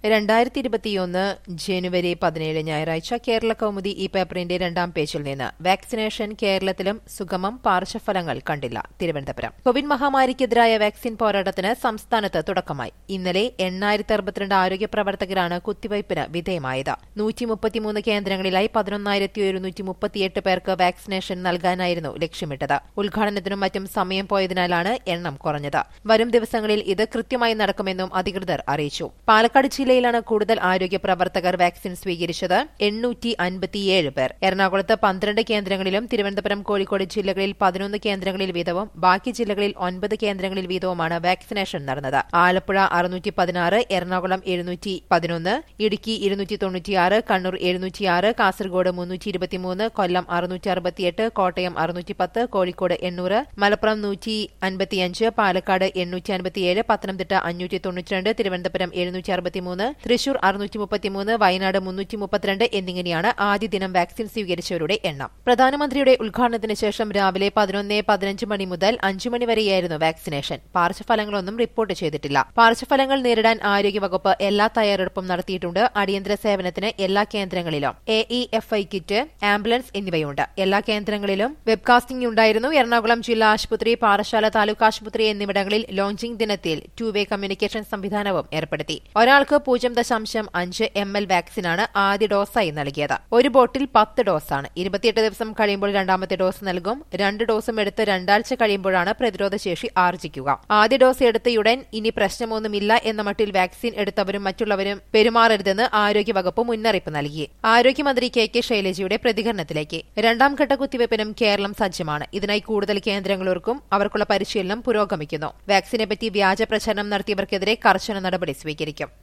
രണ്ടായിരത്തി ഇരുപത്തിയൊന്ന് ജനുവരി പതിനേഴ് ഞായറാഴ്ച കേരള കൗമുദി ഈ പേപ്പറിന്റെ രണ്ടാം പേജിൽ നിന്ന് വാക്സിനേഷൻ കേരളത്തിലും സുഗമം പാർശ്വഫലങ്ങൾ കണ്ടില്ല തിരുവനന്തപുരം കോവിഡ് മഹാമാരിക്കെതിരായ വാക്സിൻ പോരാട്ടത്തിന് സംസ്ഥാനത്ത് തുടക്കമായി ഇന്നലെ എണ്ണായിരത്തി അറുപത്തിരണ്ട് ആരോഗ്യ പ്രവർത്തകരാണ് കുത്തിവയ്പ്പിന് വിധേയമായത് നൂറ്റി മുപ്പത്തിമൂന്ന് കേന്ദ്രങ്ങളിലായി പതിനൊന്നായിരത്തി ഒരുന്നൂറ്റി മുപ്പത്തിയെട്ട് പേർക്ക് വാക്സിനേഷൻ നൽകാനായിരുന്നു ലക്ഷ്യമിട്ടത് ഉദ്ഘാടനത്തിനും മറ്റും സമയം പോയതിനാലാണ് എണ്ണം കുറഞ്ഞത് വരും ദിവസങ്ങളിൽ ഇത് കൃത്യമായി നടക്കുമെന്നും അധികൃതർ അറിയിച്ചു പാലക്കാട് ജില്ലയിലാണ് കൂടുതൽ ആരോഗ്യ പ്രവർത്തകർ വാക്സിൻ സ്വീകരിച്ചത് എണ്ണൂറ്റി അൻപത്തിയേഴ് പേർ എറണാകുളത്ത് പന്ത്രണ്ട് കേന്ദ്രങ്ങളിലും തിരുവനന്തപുരം കോഴിക്കോട് ജില്ലകളിൽ പതിനൊന്ന് കേന്ദ്രങ്ങളിൽ വീതവും ബാക്കി ജില്ലകളിൽ ഒൻപത് കേന്ദ്രങ്ങളിൽ വീതവുമാണ് വാക്സിനേഷൻ നടന്നത് ആലപ്പുഴ അറുന്നൂറ്റി പതിനാറ് എറണാകുളം എഴുന്നൂറ്റി പതിനൊന്ന് ഇടുക്കി ഇരുന്നൂറ്റി തൊണ്ണൂറ്റിയാറ് കണ്ണൂർ എഴുന്നൂറ്റിയാറ് കാസർഗോഡ് മുന്നൂറ്റി ഇരുപത്തിമൂന്ന് കൊല്ലം അറുന്നൂറ്റി അറുപത്തിയെട്ട് കോട്ടയം അറുന്നൂറ്റി പത്ത് കോഴിക്കോട് എണ്ണൂറ് മലപ്പുറം നൂറ്റി അൻപത്തിയഞ്ച് പാലക്കാട് എണ്ണൂറ്റി അൻപത്തിയേഴ് പത്തനംതിട്ട അഞ്ഞൂറ്റി തൊണ്ണൂറ്റിരണ്ട് തിരുവനന്തപുരം എഴുന്നൂറ്റി അറുപത്തിമൂന്ന് തൃശൂർ അറുന്നൂറ്റി മുപ്പത്തിമൂന്ന് വയനാട് മുന്നൂറ്റി മുപ്പത്തിരണ്ട് എന്നിങ്ങനെയാണ് ആദ്യ ദിനം വാക്സിൻ സ്വീകരിച്ചവരുടെ എണ്ണം പ്രധാനമന്ത്രിയുടെ ഉദ്ഘാടനത്തിന് ശേഷം രാവിലെ പതിനൊന്ന് പതിനഞ്ച് മണി മുതൽ അഞ്ചു മണി വരെയായിരുന്നു വാക്സിനേഷൻ പാർശ്വഫലങ്ങളൊന്നും റിപ്പോർട്ട് ചെയ്തിട്ടില്ല പാർശ്വഫലങ്ങൾ നേരിടാൻ ആരോഗ്യവകുപ്പ് എല്ലാ തയ്യാറെടുപ്പും നടത്തിയിട്ടുണ്ട് അടിയന്തര സേവനത്തിന് എല്ലാ കേന്ദ്രങ്ങളിലും A E F I kit ambulance എന്നിവയുണ്ട് എല്ലാ കേന്ദ്രങ്ങളിലും വെബ്കാസ്റ്റിംഗ് ഉണ്ടായിരുന്നു എറണാകുളം ജില്ലാ ആശുപത്രി പാറശാല താലൂക്ക് ആശുപത്രി എന്നിവിടങ്ങളിൽ ലോഞ്ചിംഗ് ദിനത്തിൽ ടു വേ കമ്മ്യൂണിക്കേഷൻ സംവിധാനവും ഏർപ്പെടുത്തി ഒരാൾക്ക് പൂജ്യം ദശാംശം അഞ്ച് എം എൽ വാക്സിനാണ് ആദ്യ ഡോസായി നൽകിയത് ഒരു ബോട്ടിൽ പത്ത് ഡോസാണ് ഇരുപത്തിയെട്ട് ദിവസം കഴിയുമ്പോൾ രണ്ടാമത്തെ ഡോസ് നൽകും രണ്ട് ഡോസും എടുത്ത് രണ്ടാഴ്ച കഴിയുമ്പോഴാണ് പ്രതിരോധശേഷി ആർജിക്കുക ആദ്യ ഡോസ് എടുത്തയുടൻ ഇനി പ്രശ്നമൊന്നുമില്ല എന്ന മട്ടിൽ വാക്സിൻ എടുത്തവരും മറ്റുള്ളവരും പെരുമാറരുതെന്ന് ആരോഗ്യവകുപ്പ് മുന്നറിയിപ്പ് നൽകി ആരോഗ്യമന്ത്രി കെ കെ ശൈലജയുടെ പ്രതികരണത്തിലേക്ക് രണ്ടാം ഘട്ട കുത്തിവയ്പ്പിനും കേരളം സജ്ജമാണ് ഇതിനായി കൂടുതൽ കേന്ദ്രങ്ങളോർക്കും അവർക്കുള്ള പരിശീലനം പുരോഗമിക്കുന്നു വാക്സിനെപ്പറ്റി വ്യാജ പ്രചരണം നടത്തിയവർക്കെതിരെ കർശന നടപടി സ്വീകരിക്കും